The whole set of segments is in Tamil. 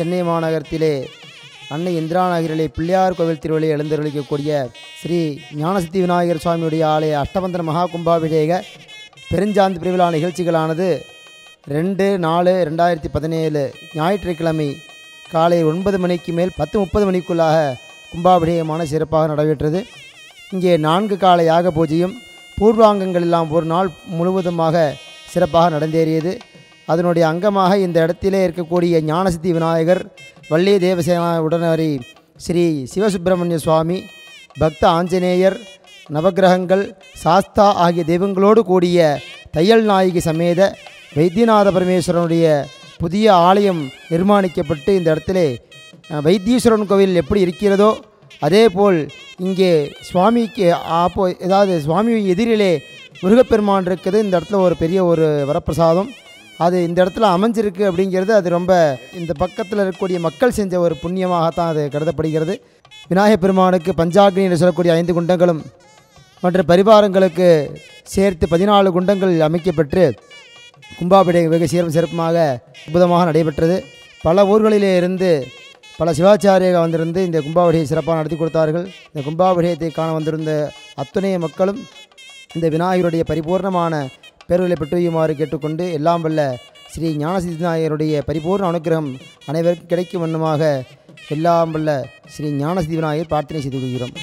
சென்னை மாநகரத்திலே அன்னை இந்திரா நகரிலே பிள்ளையார் கோவில் திருவிழை எழுந்தருளிக்கக்கூடிய ஸ்ரீ ஞானசித்தி விநாயகர் சுவாமியுடைய ஆலய அஷ்டபந்தன மகா கும்பாபிஷேக பெருஞ்சாந்து பிரிவிழா நிகழ்ச்சிகளானது ரெண்டு நாலு ரெண்டாயிரத்தி பதினேழு ஞாயிற்றுக்கிழமை காலை ஒன்பது மணிக்கு மேல் பத்து முப்பது மணிக்குள்ளாக கும்பாபிஷேகமான சிறப்பாக நடைபெற்றது இங்கே நான்கு கால யாக பூஜையும் பூர்வாங்கங்கள் எல்லாம் ஒரு நாள் முழுவதுமாக சிறப்பாக நடந்தேறியது அதனுடைய அங்கமாக இந்த இடத்திலே இருக்கக்கூடிய ஞானசித்தி விநாயகர் வள்ளி தேவசேனா உடனரி ஸ்ரீ சிவசுப்பிரமணிய சுவாமி பக்த ஆஞ்சநேயர் நவக்கிரகங்கள் சாஸ்தா ஆகிய தெய்வங்களோடு கூடிய தையல் நாயகி சமேத வைத்தியநாத பரமேஸ்வரனுடைய புதிய ஆலயம் நிர்மாணிக்கப்பட்டு இந்த இடத்திலே அஹ், வைத்தீஸ்வரன் கோவில் எப்படி இருக்கிறதோ அதேபோல் இங்கே சுவாமிக்கு ஆப்போ ஏதாவது சுவாமி எதிரிலே முருகப்பெருமான் இருக்குது இந்த இடத்துல ஒரு பெரிய ஒரு வரப்பிரசாதம் அது இந்த இடத்துல அமைஞ்சிருக்கு அப்படிங்கிறது அது ரொம்ப இந்த பக்கத்தில் இருக்கக்கூடிய மக்கள் செஞ்ச ஒரு புண்ணியமாகத்தான் அது கருதப்படுகிறது விநாயகப் பெருமானுக்கு பஞ்சாக்னி என்று சொல்லக்கூடிய ஐந்து குண்டங்களும் மற்ற பரிவாரங்களுக்கு சேர்த்து பதினாலு குண்டங்கள் அமைக்கப்பெற்று கும்பாபிஷேகம் வெகு சீரும் சிறப்புமாக அற்புதமாக நடைபெற்றது பல ஊர்களிலே இருந்து பல சிவாச்சாரியர்கள் வந்திருந்து இந்த கும்பாபிஷேகம் சிறப்பாக நடத்தி கொடுத்தார்கள் இந்த கும்பாபிஷேகத்தை காண வந்திருந்த அத்துணை மக்களும் இந்த விநாயகருடைய பரிபூர்ணமான பேர்களை பெற்றுயுமாறு கேட்டுக்கொண்டு எல்லாம் வல்ல ஸ்ரீ ஞானசித்திநாயகருடைய பரிபூர்ண அனுக்கிரகம் அனைவருக்கும் கிடைக்கும் வண்ணமாக எல்லாம் வல்ல ஸ்ரீ ஞானசித்தி விநாயகர் பிரார்த்தனை செய்து கொள்கிறோம்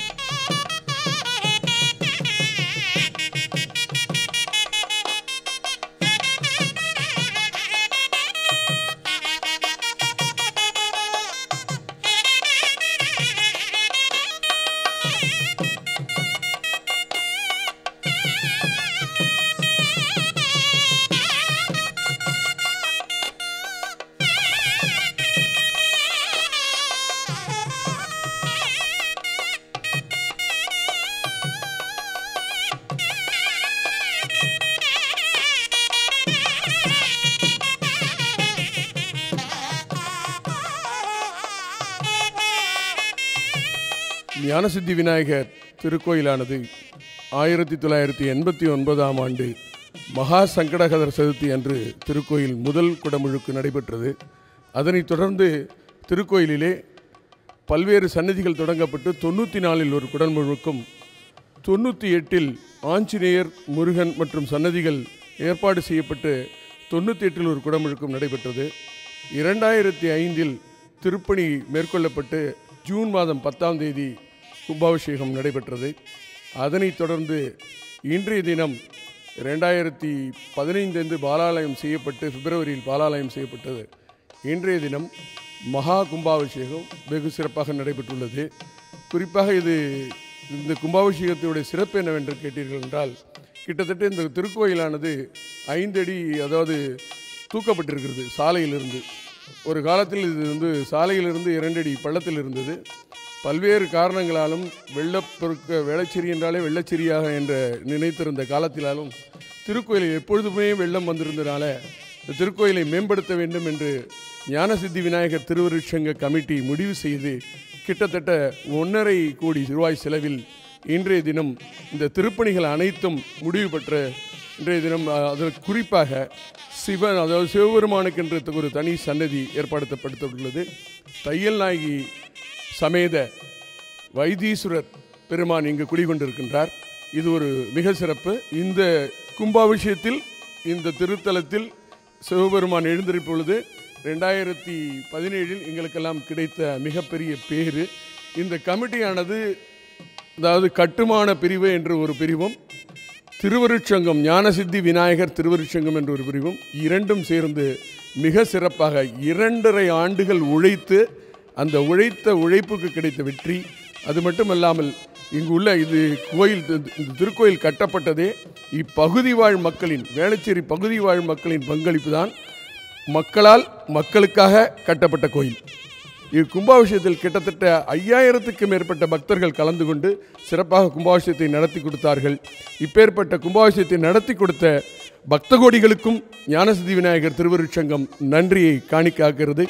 ஞானசித்தி விநாயகர் திருக்கோயிலானது ஆயிரத்தி தொள்ளாயிரத்தி எண்பத்தி ஒன்பதாம் ஆண்டு மகா சங்கடகதர் சதுர்த்தி அன்று திருக்கோயில் முதல் குடமுழுக்கு நடைபெற்றது அதனைத் தொடர்ந்து திருக்கோயிலிலே பல்வேறு சன்னதிகள் தொடங்கப்பட்டு தொண்ணூற்றி நாலில் ஒரு குடமுழுக்கும் தொண்ணூற்றி எட்டில் ஆஞ்சநேயர் முருகன் மற்றும் சன்னதிகள் ஏற்பாடு செய்யப்பட்டு தொண்ணூற்றி எட்டில் ஒரு குடமுழுக்கும் நடைபெற்றது இரண்டாயிரத்தி ஐந்தில் திருப்பணி மேற்கொள்ளப்பட்டு ஜூன் மாதம் பத்தாம் தேதி கும்பாபிஷேகம் நடைபெற்றது அதனைத் தொடர்ந்து இன்றைய தினம் ரெண்டாயிரத்தி பதினைந்து பாலாலயம் செய்யப்பட்டு பிப்ரவரியில் பாலாலயம் செய்யப்பட்டது இன்றைய தினம் மகா கும்பாபிஷேகம் வெகு சிறப்பாக நடைபெற்றுள்ளது குறிப்பாக இது இந்த கும்பாபிஷேகத்தினுடைய சிறப்பு என்னவென்று கேட்டீர்கள் என்றால் கிட்டத்தட்ட இந்த திருக்கோயிலானது ஐந்தடி அதாவது தூக்கப்பட்டிருக்கிறது சாலையிலிருந்து ஒரு காலத்தில் இது வந்து சாலையிலிருந்து இரண்டடி பள்ளத்தில் இருந்தது பல்வேறு காரணங்களாலும் வெள்ளப்பெருக்க வேளச்சேரி என்றாலே வெள்ளச்சேரியாக என்ற நினைத்திருந்த காலத்திலாலும் திருக்கோயிலில் எப்பொழுதுமே வெள்ளம் வந்திருந்தனால இந்த திருக்கோயிலை மேம்படுத்த வேண்டும் என்று ஞானசித்தி விநாயகர் திருவருட்சங்க கமிட்டி முடிவு செய்து கிட்டத்தட்ட ஒன்றரை கோடி ரூபாய் செலவில் இன்றைய தினம் இந்த திருப்பணிகள் அனைத்தும் முடிவு பெற்ற இன்றைய தினம் அஹ், அதில் குறிப்பாக சிவன் அதாவது சிவபெருமானுக்கென்று ஒரு தனி சன்னதி ஏற்படுத்தப்பட்டுள்ளது தையல் நாயகி சமேத வைத்தீஸ்வரர் பெருமான் இங்கு குடிகொண்டிருக்கின்றார் இது ஒரு மிக சிறப்பு இந்த கும்பாபிஷேகத்தில் இந்த திருத்தலத்தில் சிவபெருமான் எழுந்திருப்பொழுது ரெண்டாயிரத்தி பதினேழில் எங்களுக்கெல்லாம் கிடைத்த மிகப்பெரிய பேரு இந்த கமிட்டியானது அதாவது கட்டுமான பிரிவு என்று ஒரு பிரிவும் திருவருட்சங்கம் ஞானசித்தி விநாயகர் திருவருட்சங்கம் என்ற ஒரு பிரிவும் இரண்டும் சேர்ந்து மிக சிறப்பாக இரண்டரை ஆண்டுகள் உழைத்து அந்த உழைத்த உழைப்புக்கு கிடைத்த வெற்றி அது மட்டுமல்லாமல் இங்கு உள்ள இது கோயில் இந்த திருக்கோயில் கட்டப்பட்டதே இப்பகுதி வாழ் மக்களின் வேளச்சேரி பகுதி வாழ் மக்களின் பங்களிப்பு தான் மக்களால் மக்களுக்காக கட்டப்பட்ட கோயில் இது கும்பாபிஷேகத்தில் கிட்டத்தட்ட ஐயாயிரத்துக்கு மேற்பட்ட பக்தர்கள் கலந்து கொண்டு சிறப்பாக கும்பாபிஷேகத்தை நடத்தி கொடுத்தார்கள் இப்பேற்பட்ட கும்பாபிஷேகத்தை நடத்தி கொடுத்த பக்த கோடிகளுக்கும் ஞானசித்தி விநாயகர் திருவருட்சங்கம் நன்றியை காணிக்காக்கிறது